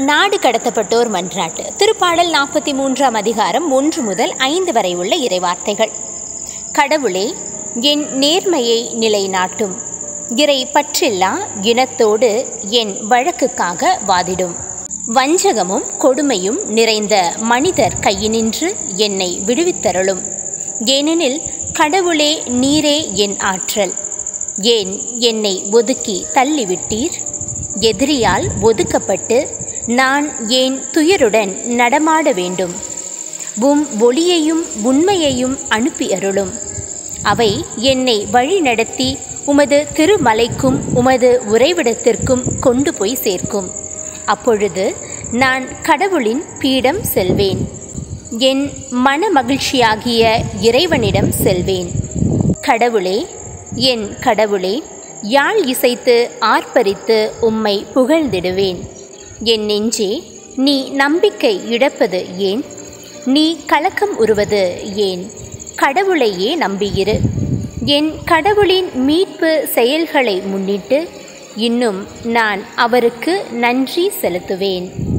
நாடு கடத்தப்பட்டோர் மன்றாட்டு திருப்பாடல் நாற்பத்தி மூன்றாம் அதிகாரம் ஒன்று முதல் ஐந்து வரை உள்ள இறைவார்த்தைகள் கடவுளே என் நேர்மையை நிலைநாட்டும் இறை பற்றில்லா இனத்தோடு என் வழக்குக்காக வாதிடும் வஞ்சகமும் கொடுமையும் நிறைந்த மனிதர் கையினின்று என்னை விடுவித்தருளும் ஏனெனில் கடவுளே நீரே என் ஆற்றல் ஏன் என்னை ஒதுக்கி தள்ளிவிட்டீர் எதிரியால் ஒதுக்கப்பட்டு நான் ஏன் துயருடன் நடமாட வேண்டும் உம் ஒளியையும் உண்மையையும் அனுப்பி அருளும் அவை என்னை வழிநடத்தி உமது திருமலைக்கும் உமது உறைவிடத்திற்கும் கொண்டு போய் சேர்க்கும் அப்பொழுது நான் கடவுளின் பீடம் செல்வேன் என் மன மகிழ்ச்சியாகிய இறைவனிடம் செல்வேன் கடவுளே என் கடவுளே யாழ் இசைத்து ஆர்ப்பரித்து உம்மை புகழ்ந்திடுவேன் என் நெஞ்சே நீ நம்பிக்கை இழப்பது ஏன் நீ கலக்கம் உருவது ஏன் கடவுளையே நம்பியிரு என் கடவுளின் மீட்பு செயல்களை முன்னிட்டு இன்னும் நான் அவருக்கு நன்றி செலுத்துவேன்